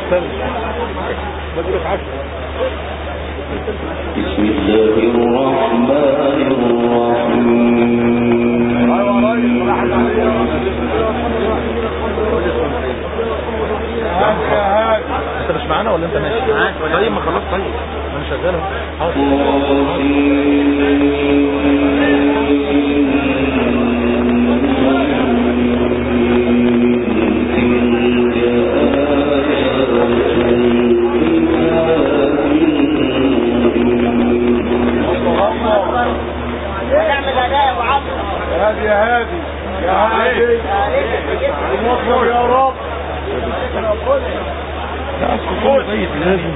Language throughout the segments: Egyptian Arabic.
بسم الله الرحمن انت مش معانا ولا انت ماشي معاك ولا طيب ما خلاص طيب انا شغال اهو ونعمل اداء يا ابو عمرو هادي يا هادي يا هادي المطلب يا رب لا اصل كله طيب لازم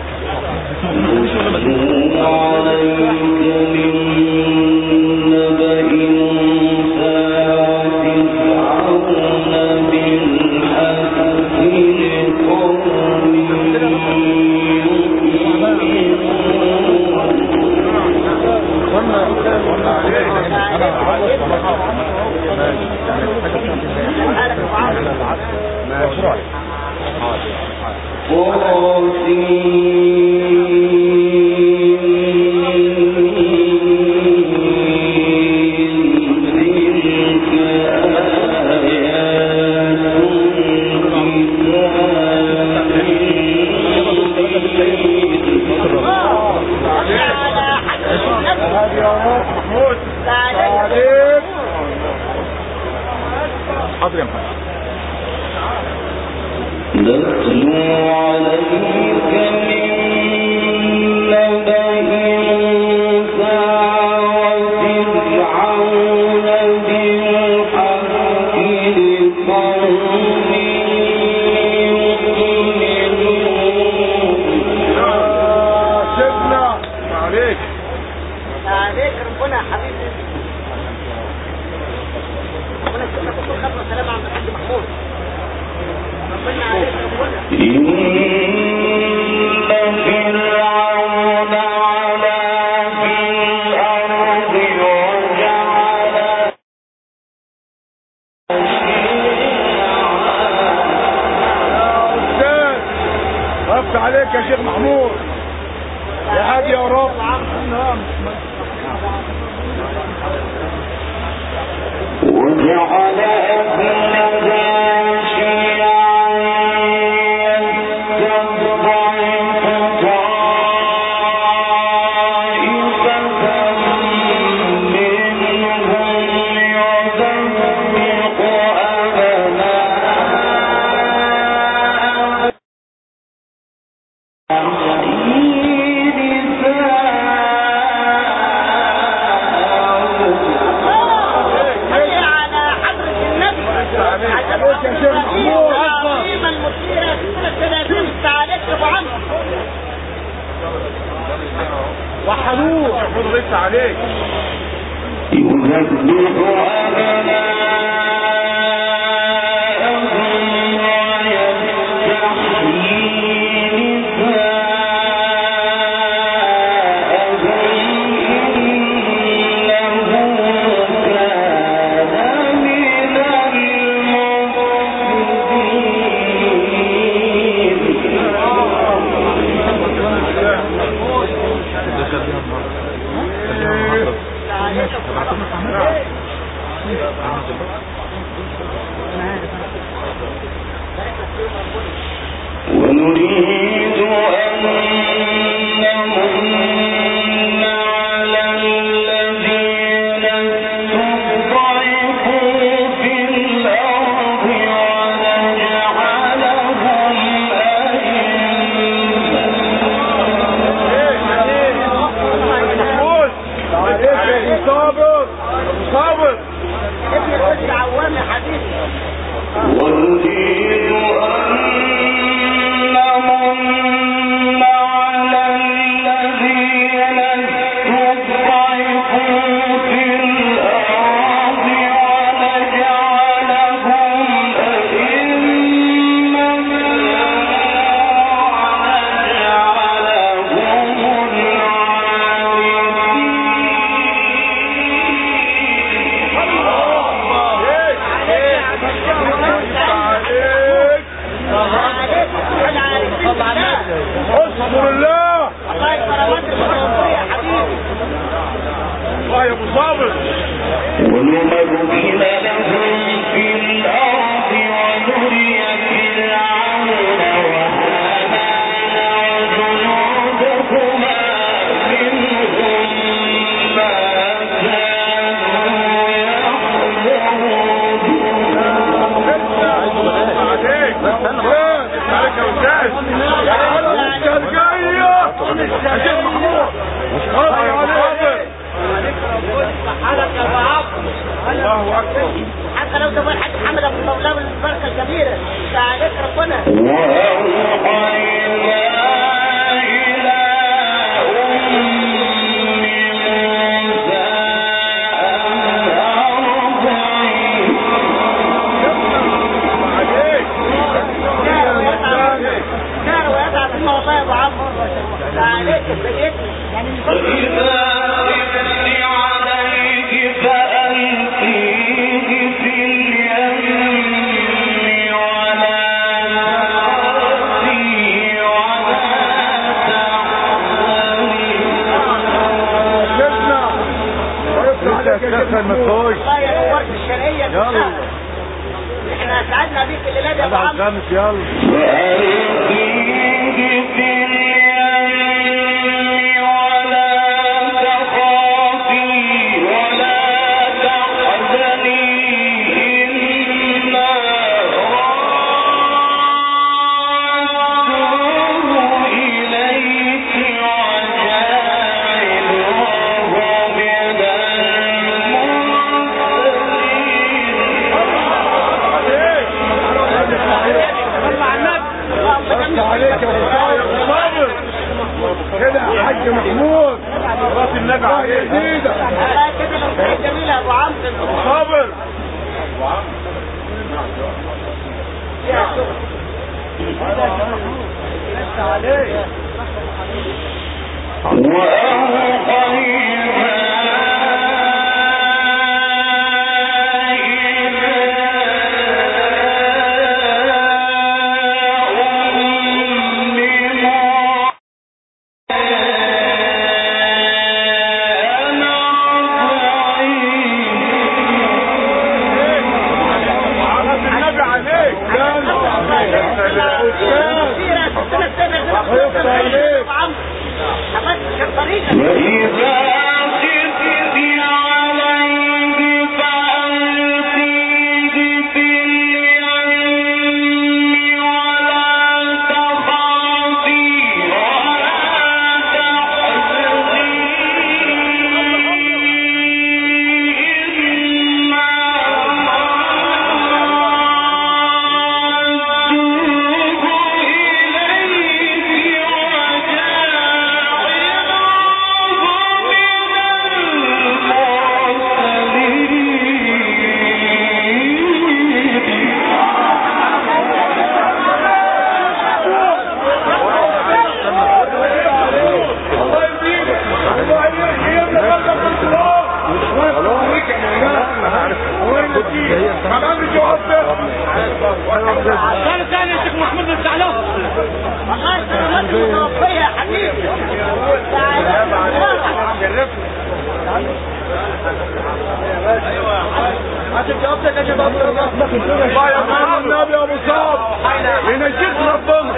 على حضرة النبي هادي يا رب محمود عليك عليك حاضر يا محمد نتلو عليك من نبأ موسى وفرعون بالحق لقوم يؤمنون يا سيدنا عليك عليك ربنا يا حبيبي ربنا يكتب لك كل خطوه سلام عند الحاج محمود ربنا عليك ربنا إن فرعون علا في الأرض وجعل استاذ وقفت عليك يا شيخ محمود يا هادي يا رب وجعل أهلها شيعا يستضعف طائفة منهم يذبح أبناءهم صلي على حضرة النبي عشان عليك يا شيخ محمود. العظيمة المثيرة الثلاثين عليك يا ابو عمرو وحنوه محمود غيث عليك يذبح أبناءهم ويستحيي نساءهم إنه كان من المفسدين ده خليها النهارده خليها النهارده ونريد أن نمن على الذين استضعفوا في الأرض ونجعلهم محمود عليك صابر صابر ابن الحاج عوام يا حبيبي ونريد أن نمن على الذين استضعفوا في الأرض ونجعلهم أئمة ونجعلهم العالمين عليك لا يا ابو صابر ونمكن لهم في الأرض ونري فرعون وهامان وجنودهما منهم ما كانوا يحذرون عليك عليك يا استاذ الشرقية الشيخ محمود صابر يا صابر حالك يا ابو عبد الله اكبر حتى لو تبقى الحاج محمد ابو مولاه من البركه الكبيره انت عليك ربنا وأوحينا إلى أم موسى أن أرضعيه عليك كان ويتعب في والله يا ابو عمرو انت عليك يا سيدنا يعني من فضل فإذا خفت عليه فألقيه في اليم ولا تخافي ولا تحزني شفنا ويفتح عليك يا شيخ المسوي الله يا نورت الشرقيه يلا. احنا اسعدنا بيك الليله دي يا ابو على عمرو الخامس يلا فألقيه في اليم ولا تخافي ولا تحزني إنا رادوه إليك وجاعلوه من المرسلين عليك يا ابو صابر كده يا حاج محمود راس النبي عليه جديدة لا كده لو كانت جميله يا ابو عمرو صابر وأوحينا راس النبي عليك وإذا خفت عليه فألقيه في اليم ولا تخافي ولا تحزني إنا ردوه إليك الله يديك الله يديك هي اللي غلطك بالصلاة وين نجيب كمان نجي كان كان يا شيخ محمود بن سعلوه والله السلامات المتوفية يا حبيبي الله يا محمد النبي يا ابو صاب ينجيك ربنا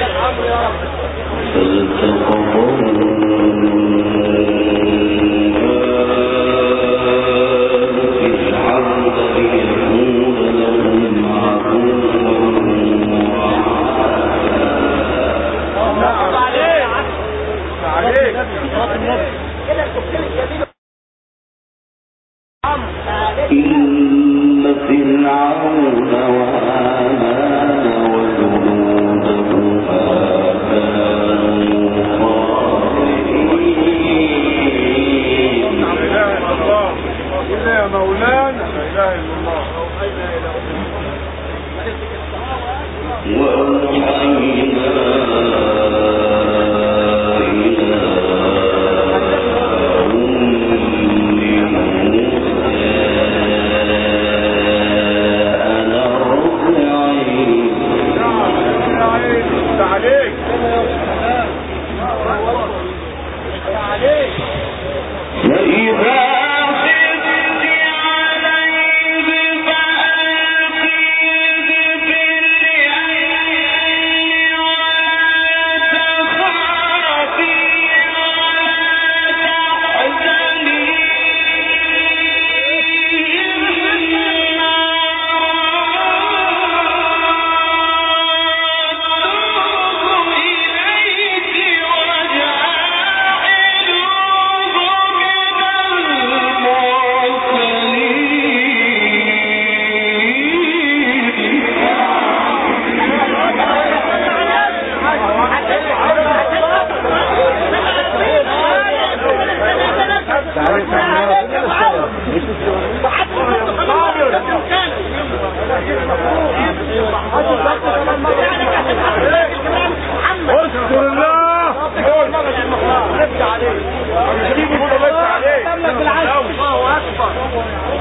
عليك كده الكوكتيل الجميل إن فرعون وهامان وجنودهما كانوا خاطئين لا اله الا الله إلا يا مولانا لا اله الا الله وأوحينا إلى أم موسى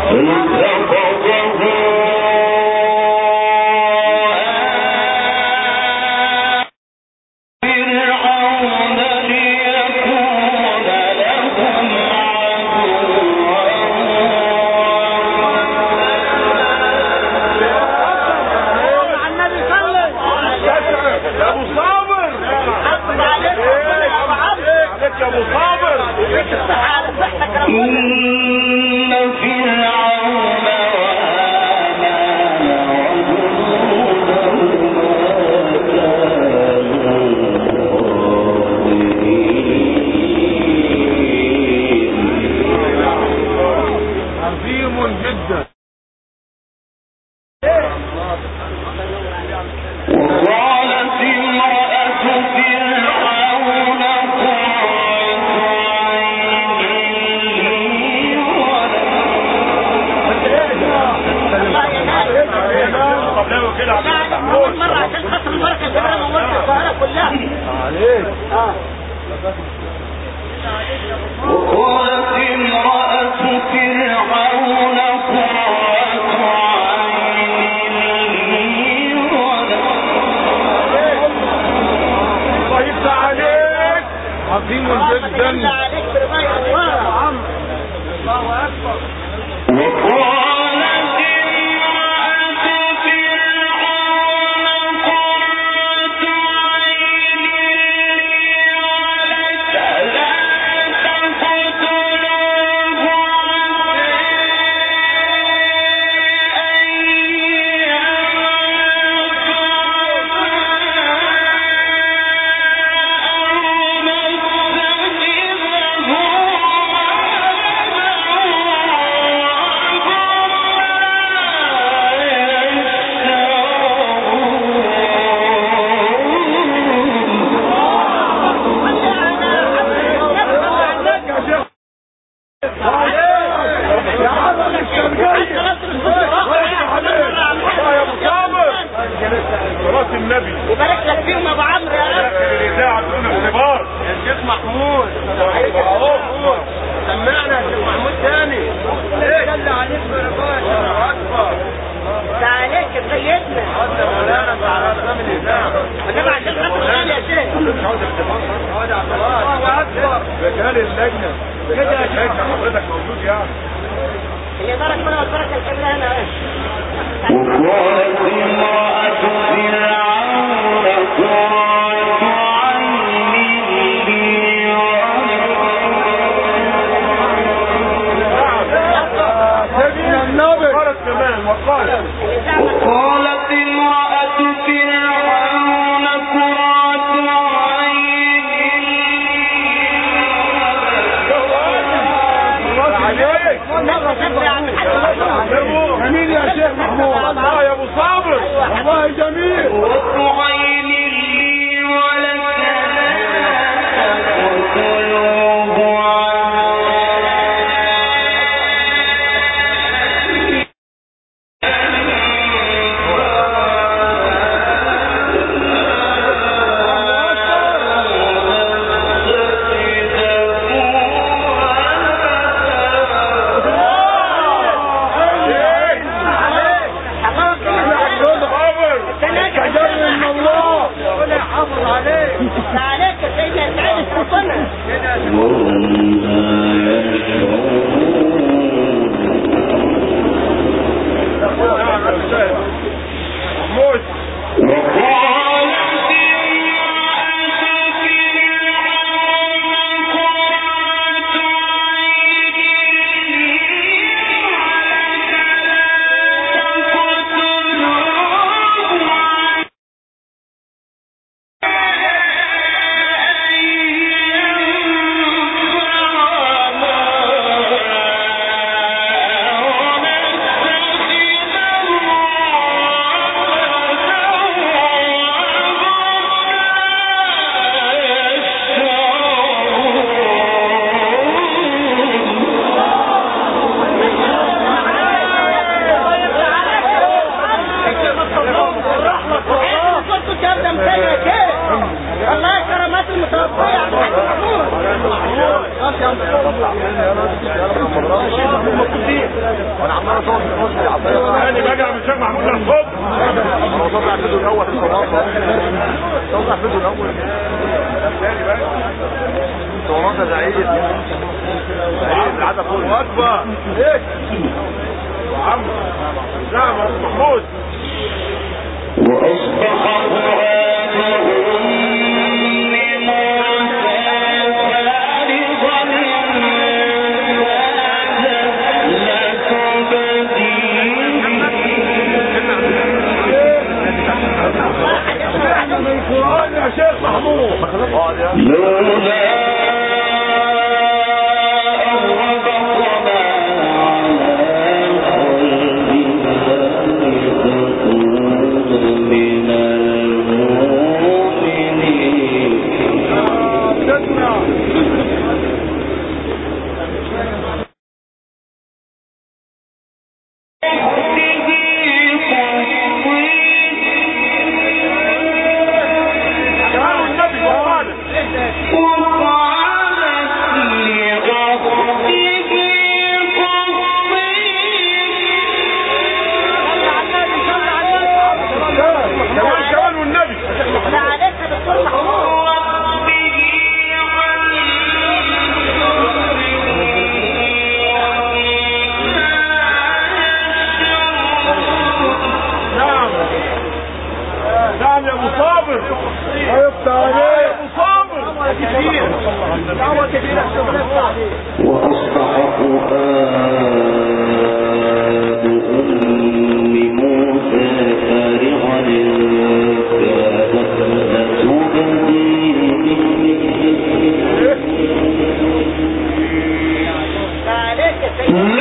مع النبي صلى يا ابو صابر حط عليك ربنا يا ابو عمرو عليك يا ابو صابر الصحة على صحتك ربنا إن فرعون وهامان عظيم جدا وقالت امرأة فرعون قرة عين لي طب لو كده عبد يعني الفتاح أول مرة عشان خاطر البركة اللي أنا نورت القاهرة كلها عليك اه وقالت امرأة فرعون قرة عين لي ولك الله يفتح عليك عظيم الله جدا عليك برماية الله يا عمرو الله أكبر وقالت امرأة فرعون قرة عين لي ولك لا تقتلوه يا عم الشرقية يا ابو صابر صلاة النبي يبارك لك فيهم يا ابو عمرو يا رب الاذاعة بدون اختبار يا شيخ محمود سمعنا يا شيخ محمود تاني ايه اللي عليك برماية اكبر ده عليك يا سيدنا حتى مولانا انت على اسلام الاذاعة انما عشان خاطر الغالي يا شيخ الله اكبر رجال اللجنة كده يا شيخ حضرتك موجود يعني اللي بارك منها البركة الكاملة هنا اهي وقالت امرأة فرعون قرة عين لي سيدنا النبي قالت كمان وقالت وقالت امرأة فرعون قرة عين جميل يا شيخ محمود الله يا ابو صابر الله اكبر ايه عم نعم يا أبو محمود وأصبح فؤاد أم موسى فارغا القرآن يا شيخ محمود لولا أربطنا على قلبها لتكون من المؤمنين تسمع كلام النبي وقال كمان كمان والنبي احنا عادتها دكتور محمود نعم نعم يا ابو صابر عرفت عليه يا ابو صابر كتير دعوة كبيرة وأصبح فؤاد أم موسى فارغا إن كادت لتبدي به عليك يا سيدي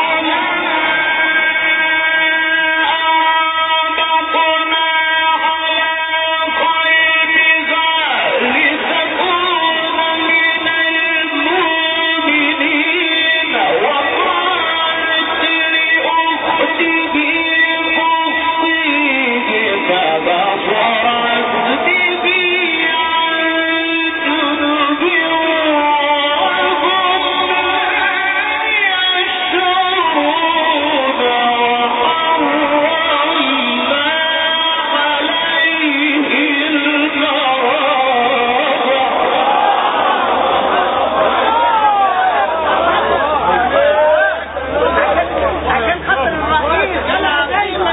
عشان خاطر الرئيس انا دايما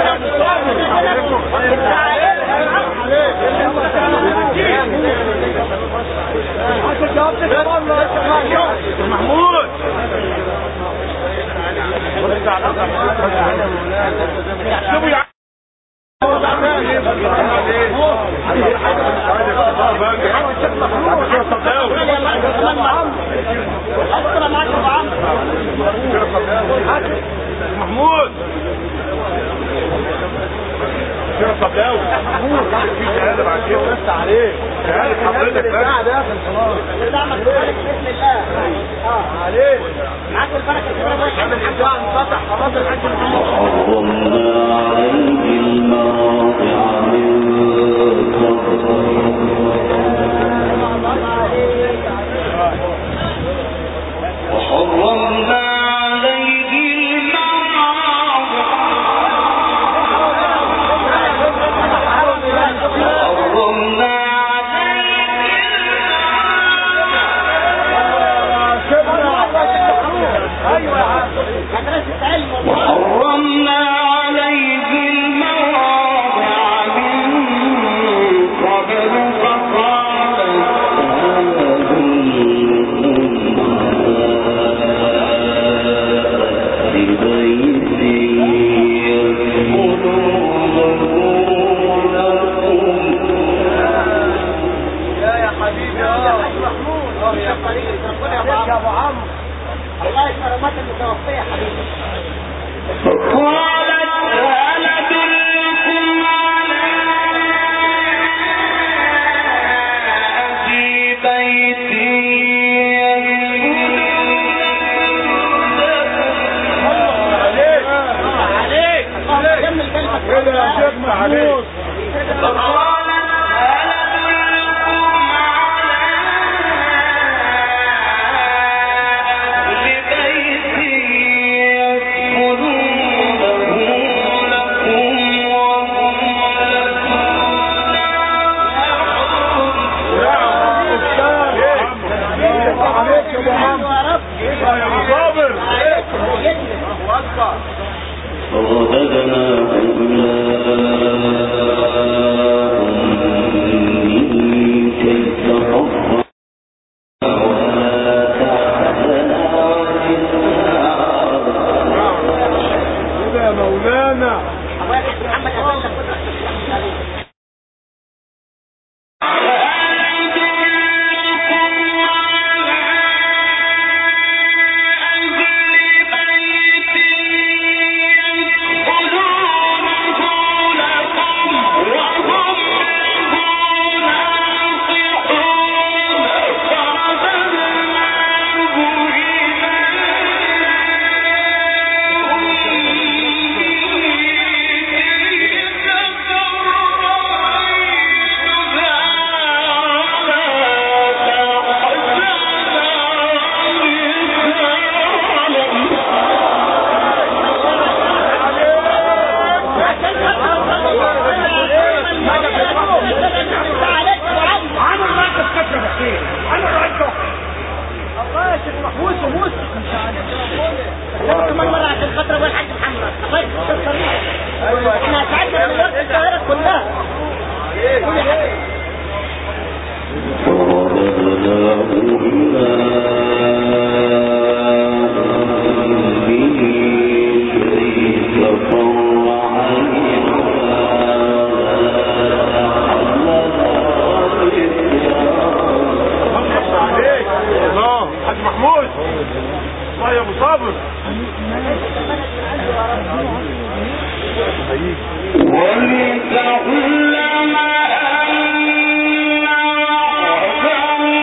محمود شوفوا يا محمود شرف صبلاوي في شهاده بعد كده بس عليه شهاده حضرتك بس دعمك بارك بسم الله اه عليه معاك البركه كده بس فتح خلاص الحاج محمد وحرمنا عليه المراضع من قبل وحرمنا عليه المراضع وحرمنا ايوه يا عم مدرسه علم وحرمنا عليه المواضع فرددناه إلى أمه كي تقر ولا تحزن كده يا مولانا محمد أبدا احنا ساعدنا من وقت القاهرة كلها كل حاجة فرددناه إلى أمه كي تقر عينها عليك الله حاج محمود الله يا ابو صابر ولتعلم أن وعدا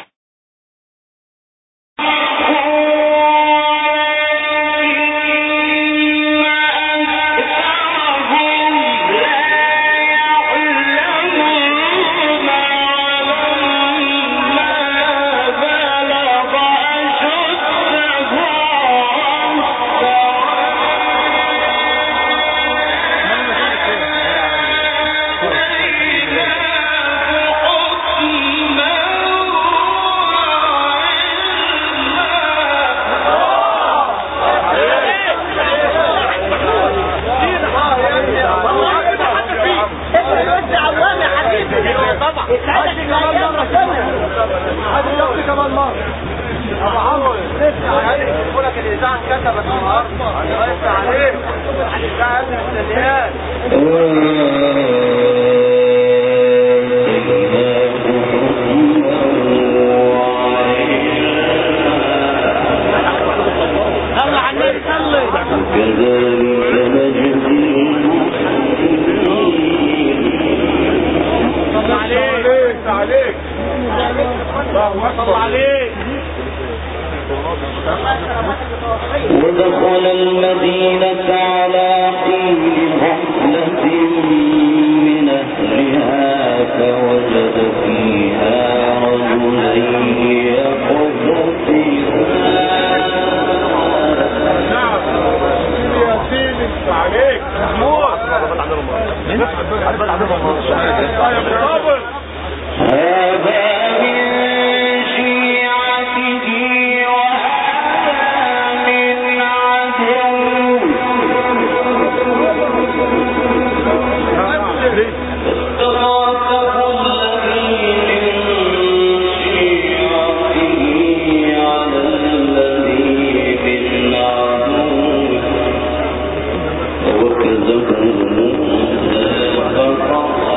وكذلك نجزي المحسنين عليك عليك الله اكبر عليك ودخل المدينة على حين غفلة من أهلها فوجد فيها رجلين يقذفان نعم يا سيدي عليك محمود الله يا ابو صابر هذا من شيعته وهذا من عدوه فاستغاثه الذي من شيعته على الذي من عدوه فوكزه موسى فقضى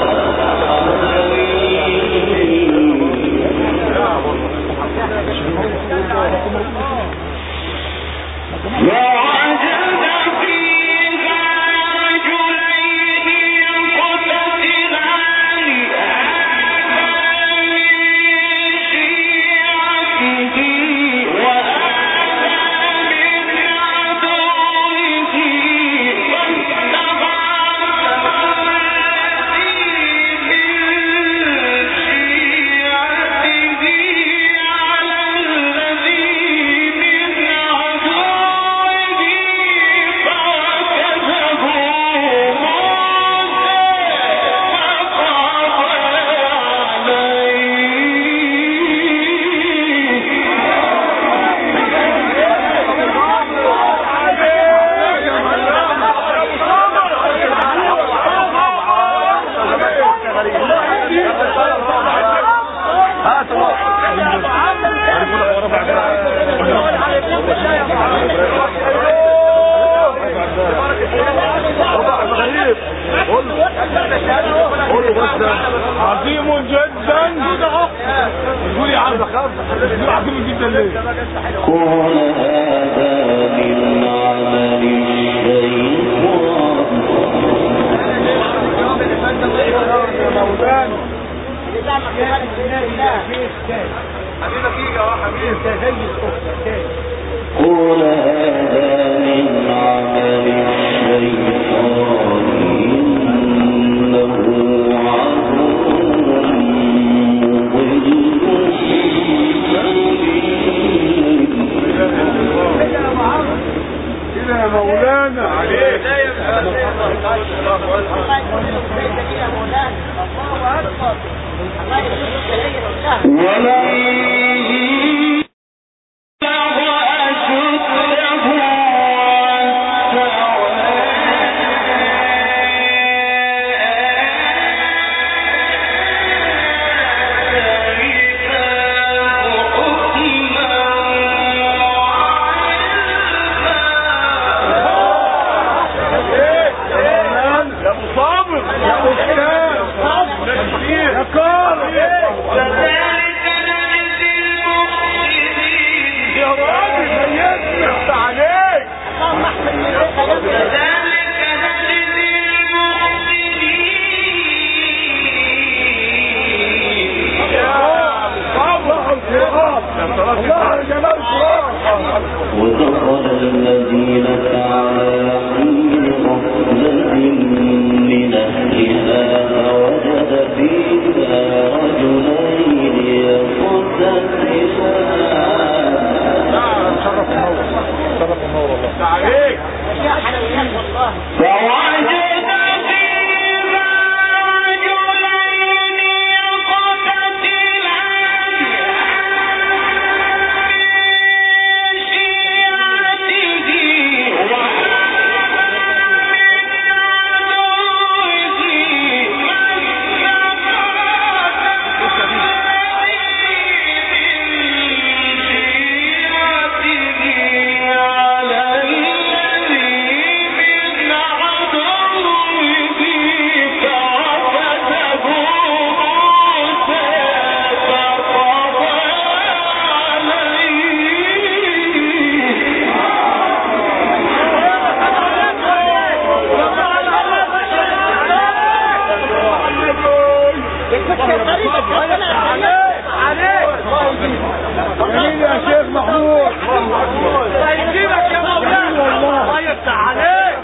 قال هذا من عمل الشيطان اللي زعمك بخالف الله قال هذا من عمل الشيطان إنه عدو مضل كده يا مولانا عليك الله يقول له ازاي ده يا مولانا الله اكبر الله يقول له ازاي ده ولن يا ابو صابر يا استاذ يا كار يا راجل سيدنا عليك اللهم احسن من ذلك يا ابو صابر الله يا جمال القران ودخل المدينة على حين غفلة من أهلها فوجد فيها رجلين يقتتلان شرف النور شرف النور والله عليك يا حلويات والله فوجد فيها رجلين جميل يا شيخ محمود يجيبك يا مولانا والله الله يفتح عليك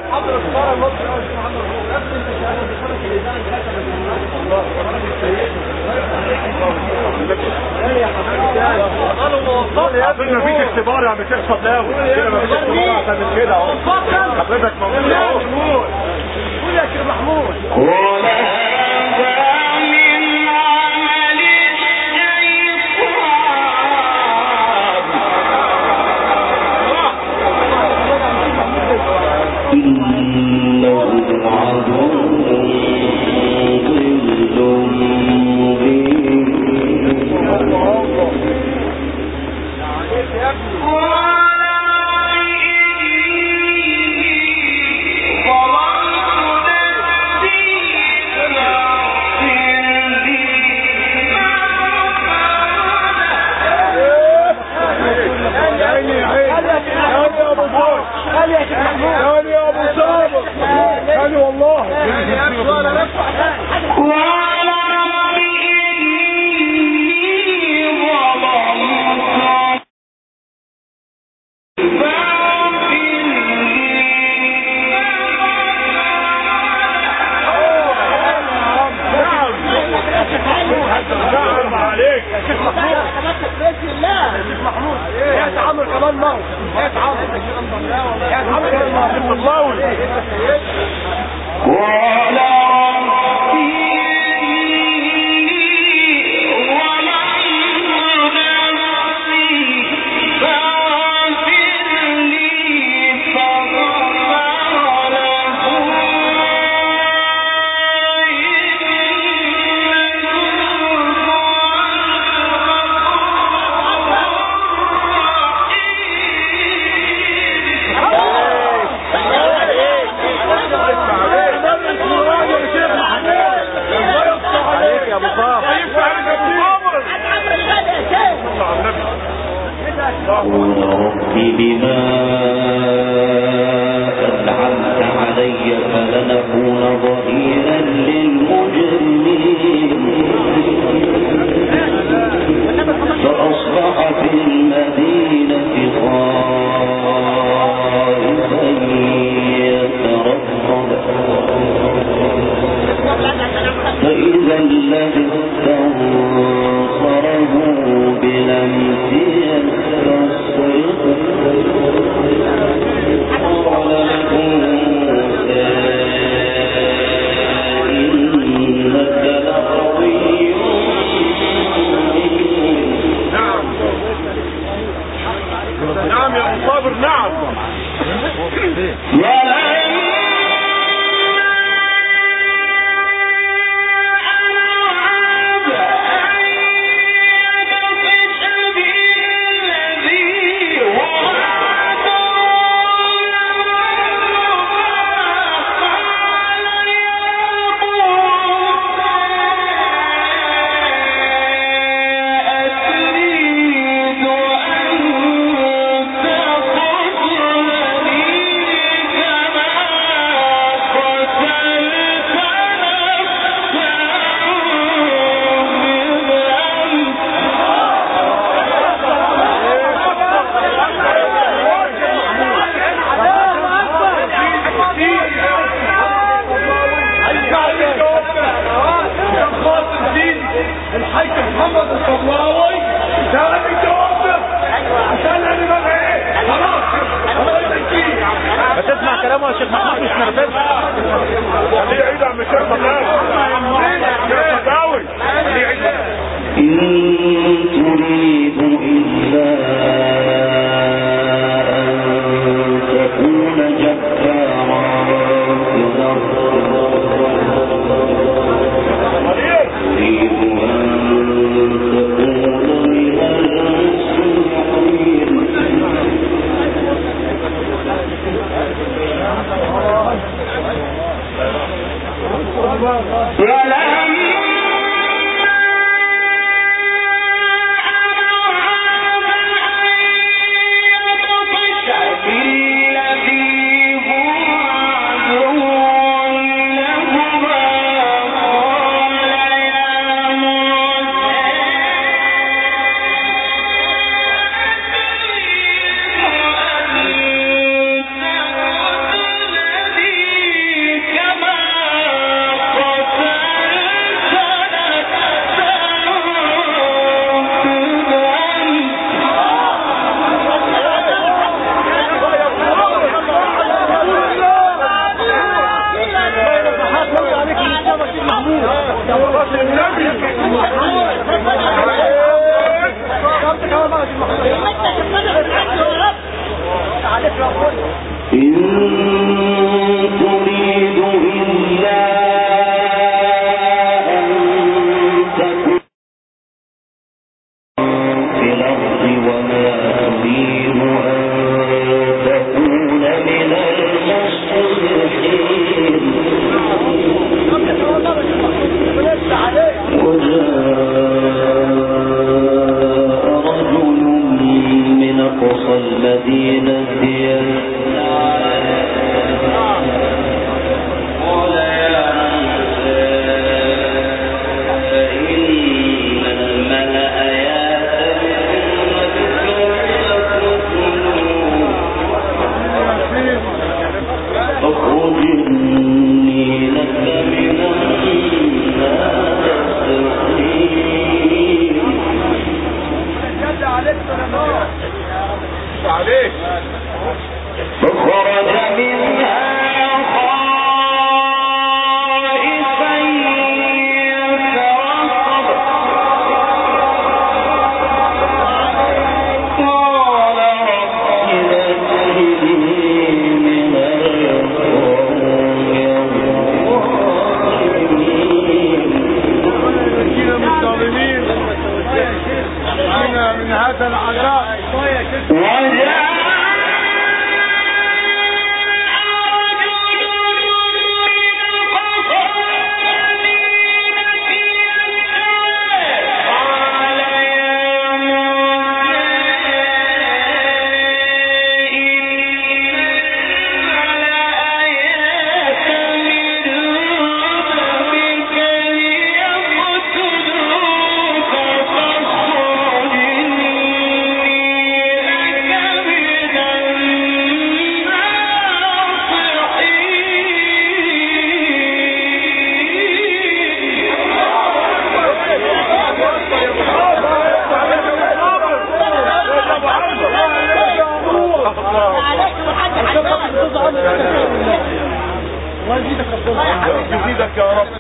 اظن مفيش اختبار يا عم شيخ صداوي كده مفيش اختبار احسن من كده اهو حضرتك موجود اهو قول يا شيخ محمود قال هذا من عمل الشيطان إنه عدو ضل مبين قال إني ظلمت عيني يا عيني هاني يا ابو صابر قال يا شيخ محمود هاني يا ابو صابر هاني والله قال رب إني ظلمت نعم عليك يا شيخ محمود تمسك باذن الله يا شيخ محمود يا عمرو كمان موت يا عمرو يا عمرو يا الله قال رب إني ظلمت نفسي فاغفر لي فغفر له عليك الحاج محمد الصبلاوي ده اللي جوابك عشان انا بقى ايه خلاص الله يزكيه ما تسمع كلامه يا شيخ محمود مش نرفزه خليه يعيد عم الشيخ مكاوي الشيخ مكاوي خليه يعيد إن تريد إلا أن تكون جبارا في الأرض خليه تريد أن تكون من المصلحين إن تريد إلا أن تكون في الأرض وما تريد أن تكون من المصلحين وجاء رجل من أقصى المدينة يسعى قال يا موسى إن الملأ يأتمرون بك اخرج إني لك من الناصحين عليك فخرج منها خائفا يترقب قال رب نجني من القوم الظالمين نجينا من الظالمين نجينا من هذا العذاب وجاء يزيدك يا رب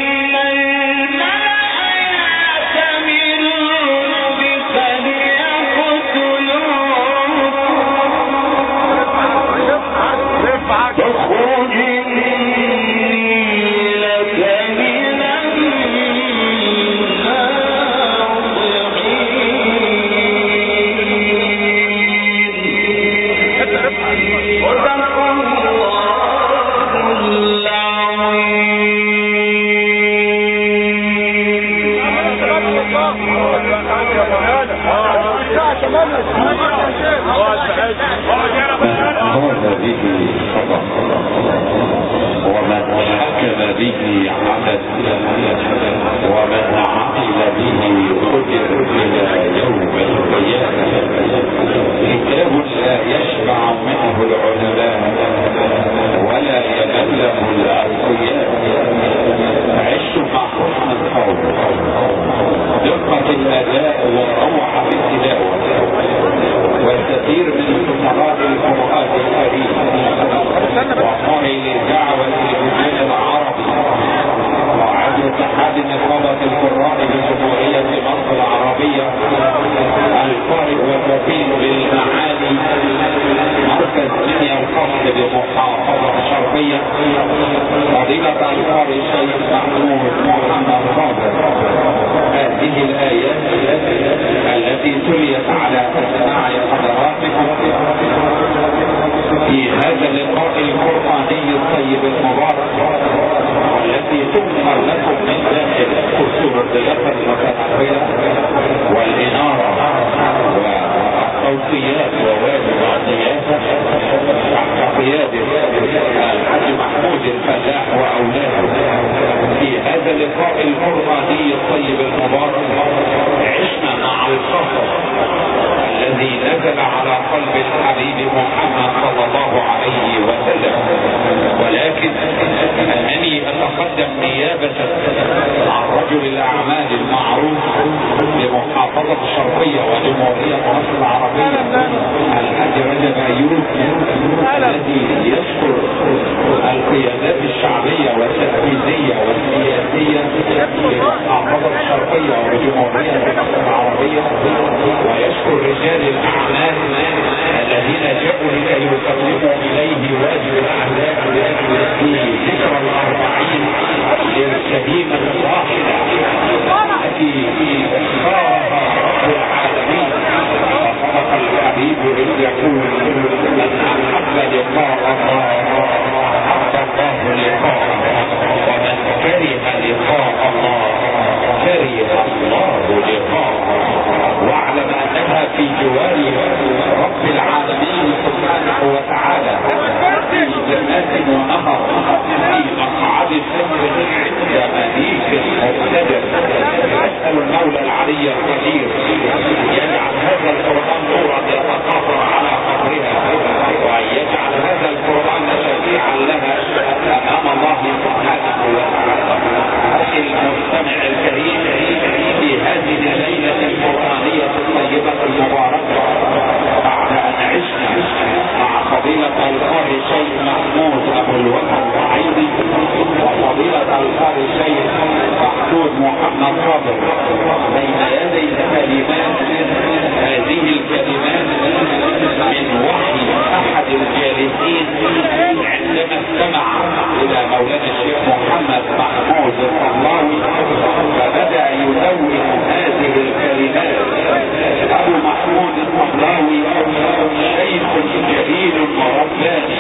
إن الملأ يأتمرون بك قال به صدق ومن حكم به عدل ومن عمل به قدر الى يوم القيامه كتاب لا يشبع منه العلماء ولا يبلغ الاوفياء عشت مع حسن القول دقة الأداء والروعة في التلاوة والكثير من فقراء القرآن الكريم وقارئ الدعوة للرجال العرب وعد اتحاد نقابة القراء بجمهورية مصر العربية القارئ والكفيل بالمعالي مركز دنيا الفصل بمحافظة الشرقية فضيلة القارئ الشيخ محمود محمد صابر هذه الآيات التي تليت على أسماع حضراتكم في هذا اللقاء القرآني الطيب المبارك والتي تنقل لكم من داخل قصور الضيافة المتنقلة والإنارة والتوصيات وواجب الضيافة تحت قيادة الحاج محمود الفلاح وأولاده في هذا اللقاء القرآني الطيب المبارك عشنا مع القصص الذي نزل على قلب الحبيب محمد صلى الله عليه وسلم ولكن انني اتقدم نيابة عن رجل الاعمال المعروف لمحافظة الشرقية وجمهورية مصر العربية الحاج رجب ايوب الذي يذكر القيادات الشعبية والتنفيذية والسياسية لمحافظة الشرقية وجمهورية مصر العربية ويشكر رجال الاعمال الذين جاءوا لكي يسلموا اليه واجب الاعلام في ذكرى الاربعين للشهيمة الراحلة التي اختارها رب العالمين فصدق الحبيب اذ يقول من احب لقاء الله احب الله لقاءه ومن كره لقاء الله كره الله لقاءه واعلم انها في جوار رب العالمين سبحانه وتعالى في جنات ونهر في مقعد سر عند مليك مقتدر اسال المولى العلي القدير ان يجعل هذا القران نورا يتقاطر على قبرها وان يجعل هذا القران شفيعا لها امام الله سبحانه وتعالى اخي المستمع الكريم في هذه الليله القرانيه الطيبه المباركه بعد ان عشنا مع فضيله القارئ شيخ محمود ابو الوفا الصعيدي وفضيله القارئ شيخ محمود محمد صابر بين يدي كلمات هذه الكلمات من وحي احد الجالسين عندما استمع الى مولانا الشيخ محمد محمود الطلاوي فبدا يدون هذه الكلمات ابو محمود الطلاوي شيخ جليل ورباني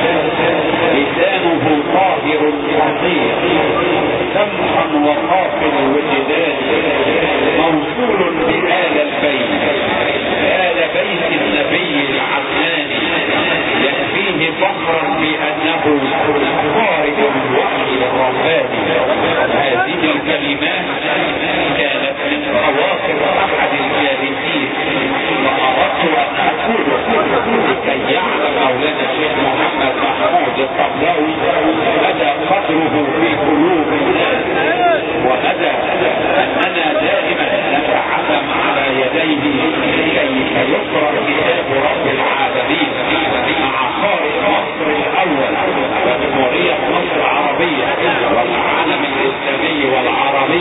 لسانه طاهر خطير سمحا وقافل الوجدان موصول بآل البيت آل بيت النبي العدناني يكفيه فخرا بأنه خارج الوحي الرباني هذه الكلمات كانت من خواطر أحد الجالسين فأردت أن أقول لكي يعلم مولانا الشيخ محمد محمود الطبلاوي مدى قدره في قلوب الناس ومدى أننا دائما نتعلم على يديه كيف يقرأ كتاب رب العالمين مع قارئ مصر الأول وجمهورية مصر العربية والعالم الإسلامي والعربي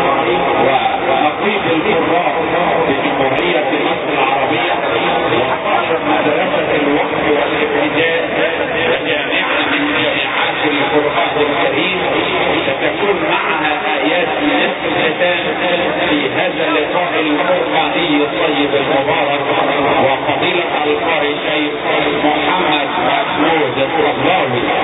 ونقيب القراء بجمهورية مصر العربية وصاحب مدرسة الوقف والابتداء وجامعة من جامعات القرآن الكريم ستكون معنا آيات نصف الختام في هذا اللقاء القرآني الطيب المبارك وفضيلة القارئ شيخ محمد محمود الطبلاوي